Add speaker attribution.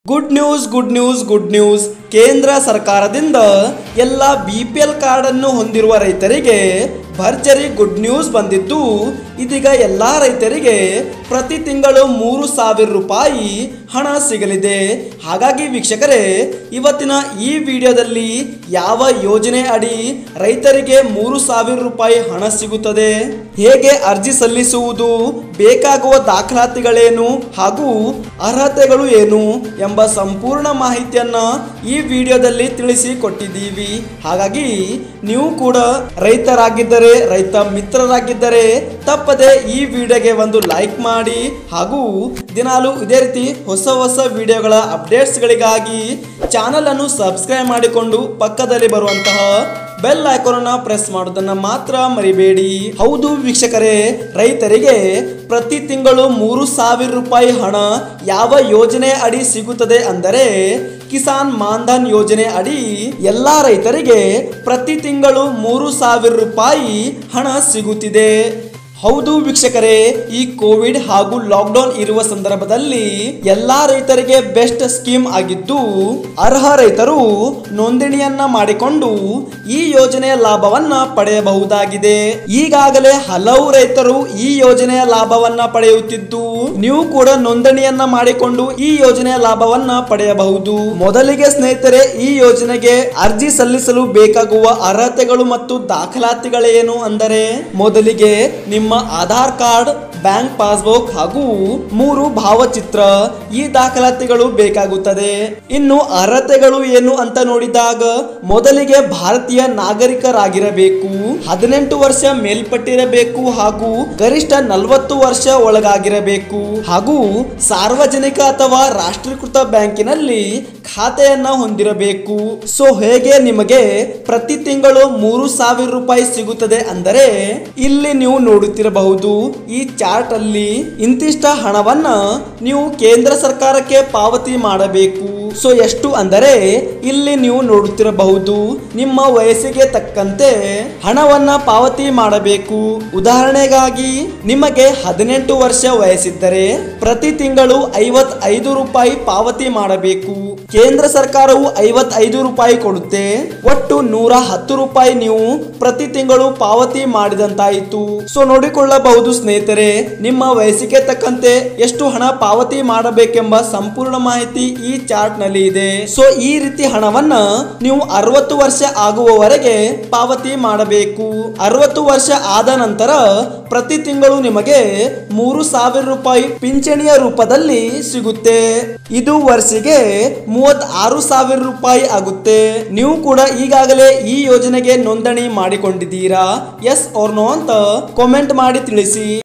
Speaker 1: good news good news good news ಕೇಂದ್ರ ಸರ್ಕಾರದಿಂದ ಎಲ್ಲ ಬಿ ಪಿ ಎಲ್ ಕಾರ್ಡನ್ನು ಹೊಂದಿರುವ ರೈತರಿಗೆ ಭರ್ಜರಿ ಗುಡ್ ನ್ಯೂಸ್ ಬಂದಿದ್ದು ಇದೀಗ ಎಲ್ಲ ರೈತರಿಗೆ ಪ್ರತಿ ತಿಂಗಳು ಮೂರು ಸಾವಿರ ರೂಪಾಯಿ ಹಣ ಸಿಗಲಿದೆ ಹಾಗಾಗಿ ವೀಕ್ಷಕರೇ ಇವತ್ತಿನ ಈ ವಿಡಿಯೋದಲ್ಲಿ ಯಾವ ಯೋಜನೆ ಅಡಿ ರೈತರಿಗೆ ಮೂರು ಸಾವಿರ ರೂಪಾಯಿ ಹಣ ಸಿಗುತ್ತದೆ ಹೇಗೆ ಅರ್ಜಿ ಸಲ್ಲಿಸುವುದು ಬೇಕಾಗುವ ದಾಖಲಾತಿಗಳೇನು ಹಾಗೂ ಅರ್ಹತೆಗಳು ಏನು ಎಂಬ ಸಂಪೂರ್ಣ ಮಾಹಿತಿಯನ್ನ ಈ ವಿಡಿಯೋದಲ್ಲಿ ತಿಳಿಸಿ ಕೊಟ್ಟಿದ್ದೀವಿ ಹಾಗಾಗಿ ನೀವು ಕೂಡ ರೈತರಾಗಿದ್ದರೆ ರೈತ ಮಿತ್ರರಾಗಿದ್ದರೆ ತಪ್ಪದೆ ಈ ವಿಡಿಯೋಗೆ ಒಂದು ಲೈಕ್ ಮಾಡಿ ಹಾಗೂ ದಿನಾಲು ಇದೇ ರೀತಿ ಹೊಸ ಹೊಸ ವಿಡಿಯೋಗಳ ಅಪ್ಡೇಟ್ಸ್ಗಳಿಗಾಗಿ ಚಾನಲ್ ಅನ್ನು ಸಬ್ಸ್ಕ್ರೈಬ್ ಮಾಡಿಕೊಂಡು ಪಕ್ಕದಲ್ಲಿ ಬರುವಂತಹ ಬೆಲ್ ಐಕಾನ್ ಅನ್ನ ಪ್ರೆಸ್ ಮಾಡೋದನ್ನ ಮಾತ್ರ ಮರಿಬೇಡಿ ಹೌದು ವೀಕ್ಷಕರೇ ರೈತರಿಗೆ ಪ್ರತಿ ತಿಂಗಳು ಮೂರು ಸಾವಿರ ರೂಪಾಯಿ ಹಣ ಯಾವ ಯೋಜನೆ ಅಡಿ ಸಿಗುತ್ತದೆ ಅಂದರೆ ಕಿಸಾನ್ ಮಾನ್ಧನ್ ಯೋಜನೆ ಅಡಿ ಎಲ್ಲಾ ರೈತರಿಗೆ ಪ್ರತಿ ತಿಂಗಳು ಮೂರು ಸಾವಿರ ರೂಪಾಯಿ ಹಣ ಸಿಗುತ್ತಿದೆ ಹೌದು ವೀಕ್ಷಕರೇ ಈ ಕೋವಿಡ್ ಹಾಗೂ ಲಾಕ್ಡೌನ್ ಇರುವ ಸಂದರ್ಭದಲ್ಲಿ ಎಲ್ಲಾ ರೈತರಿಗೆ ಬೆಸ್ಟ್ ಸ್ಕೀಮ್ ಆಗಿದ್ದು ಅರ್ಹ ರೈತರು ನೋಂದಣಿಯನ್ನ ಮಾಡಿಕೊಂಡು ಈ ಯೋಜನೆಯ ಲಾಭವನ್ನ ಪಡೆಯಬಹುದಾಗಿದೆ ಈಗಾಗಲೇ ಹಲವು ರೈತರು ಈ ಯೋಜನೆಯ ಲಾಭವನ್ನ ಪಡೆಯುತ್ತಿದ್ದು ನೀವು ಕೂಡ ನೋಂದಣಿಯನ್ನ ಮಾಡಿಕೊಂಡು ಈ ಯೋಜನೆಯ ಲಾಭವನ್ನ ಪಡೆಯಬಹುದು ಮೊದಲಿಗೆ ಸ್ನೇಹಿತರೆ ಈ ಯೋಜನೆಗೆ ಅರ್ಜಿ ಸಲ್ಲಿಸಲು ಬೇಕಾಗುವ ಅರ್ಹತೆಗಳು ಮತ್ತು ದಾಖಲಾತಿಗಳೇನು ಅಂದರೆ ಮೊದಲಿಗೆ ನಿಮ್ಮ ಆಧಾರ್ ಕಾರ್ಡ್ ಬ್ಯಾಂಕ್ ಪಾಸ್ಬುಕ್ ಹಾಗೂ ಮೂರು ಭಾವಚಿತ್ರ ಈ ದಾಖಲಾತಿಗಳು ಬೇಕಾಗುತ್ತದೆ ಇನ್ನು ಅರ್ಹತೆಗಳು ಏನು ಅಂತ ನೋಡಿದಾಗ ಮೊದಲಿಗೆ ಭಾರತೀಯ ನಾಗರಿಕರಾಗಿರಬೇಕು ಹದಿನೆಂಟು ವರ್ಷ ಮೇಲ್ಪಟ್ಟಿರಬೇಕು ಹಾಗೂ ಗರಿಷ್ಠ ನಲವತ್ತು ವರ್ಷ ಒಳಗಾಗಿರಬೇಕು ಹಾಗೂ ಸಾರ್ವಜನಿಕ ಅಥವಾ ರಾಷ್ಟ್ರೀಕೃತ ಬ್ಯಾಂಕಿನಲ್ಲಿ ಖಾತೆಯನ್ನ ಹೊಂದಿರಬೇಕು ಸೊ ಹೇಗೆ ನಿಮಗೆ ಪ್ರತಿ ತಿಂಗಳು ಮೂರು ಸಾವಿರ ರೂಪಾಯಿ ಸಿಗುತ್ತದೆ ಅಂದರೆ ಇಲ್ಲಿ ನೀವು ನೋಡುತ್ತಿರಬಹುದು ಈ ಚಾರ್ಟ್ ಅಲ್ಲಿ ಇಂತಿಷ್ಟ ಹಣವನ್ನ ನೀವು ಕೇಂದ್ರ ಸರ್ಕಾರಕ್ಕೆ ಪಾವತಿ ಮಾಡಬೇಕು ಸೊ ಎಷ್ಟು ಅಂದರೆ ಇಲ್ಲಿ ನೀವು ನೋಡುತ್ತಿರಬಹುದು ನಿಮ್ಮ ವಯಸ್ಸಿಗೆ ತಕ್ಕಂತೆ ಹಣವನ್ನ ಪಾವತಿ ಮಾಡಬೇಕು ಉದಾಹರಣೆಗಾಗಿ ನಿಮಗೆ ಹದಿನೆಂಟು ವರ್ಷ ವಯಸ್ಸಿದ್ದರೆ ಪ್ರತಿ ತಿಂಗಳು ಐವತ್ತೈದು ರೂಪಾಯಿ ಪಾವತಿ ಮಾಡಬೇಕು ಕೇಂದ್ರ ಸರ್ಕಾರವು ಐವತ್ತೈದು ರೂಪಾಯಿ ಕೊಡುತ್ತೆ ಒಟ್ಟು ನೂರ ಹತ್ತು ರೂಪಾಯಿ ನೀವು ಪ್ರತಿ ತಿಂಗಳು ಪಾವತಿ ಮಾಡಿದಂತಾಯಿತು ಸೊ ನೋಡಿಕೊಳ್ಳಬಹುದು ಸ್ನೇಹಿತರೆ ನಿಮ್ಮ ವಯಸ್ಸಿಗೆ ತಕ್ಕಂತೆ ಎಷ್ಟು ಹಣ ಪಾವತಿ ಮಾಡಬೇಕೆಂಬ ಸಂಪೂರ್ಣ ಮಾಹಿತಿ ಈ ಚಾರ್ಟ್ ನಲ್ಲಿ ಇದೆ ಸೊ ಈ ರೀತಿ ಹಣವನ್ನ ನೀವು ಅರವತ್ತು ವರ್ಷ ಆಗುವವರೆಗೆ ಪಾವತಿ ಮಾಡಬೇಕು ಅರವತ್ತು ವರ್ಷ ಆದ ನಂತರ ಪ್ರತಿ ತಿಂಗಳು ನಿಮಗೆ ಮೂರು ಸಾವಿರ ರೂಪಾಯಿ ಪಿಂಚಣಿಯ ರೂಪದಲ್ಲಿ ಸಿಗುತ್ತೆ ಇದು ವರ್ಷಿಗೆ ಮೂವತ್ ಆರು ಸಾವಿರ ರೂಪಾಯಿ ಆಗುತ್ತೆ ನೀವು ಕೂಡ ಈಗಾಗಲೇ ಈ ಯೋಜನೆಗೆ ನೋಂದಣಿ ಮಾಡಿಕೊಂಡಿದ್ದೀರಾ ಎಸ್ ಆರ್ ನೋ ಅಂತ ಕಾಮೆಂಟ್ ಮಾಡಿ ತಿಳಿಸಿ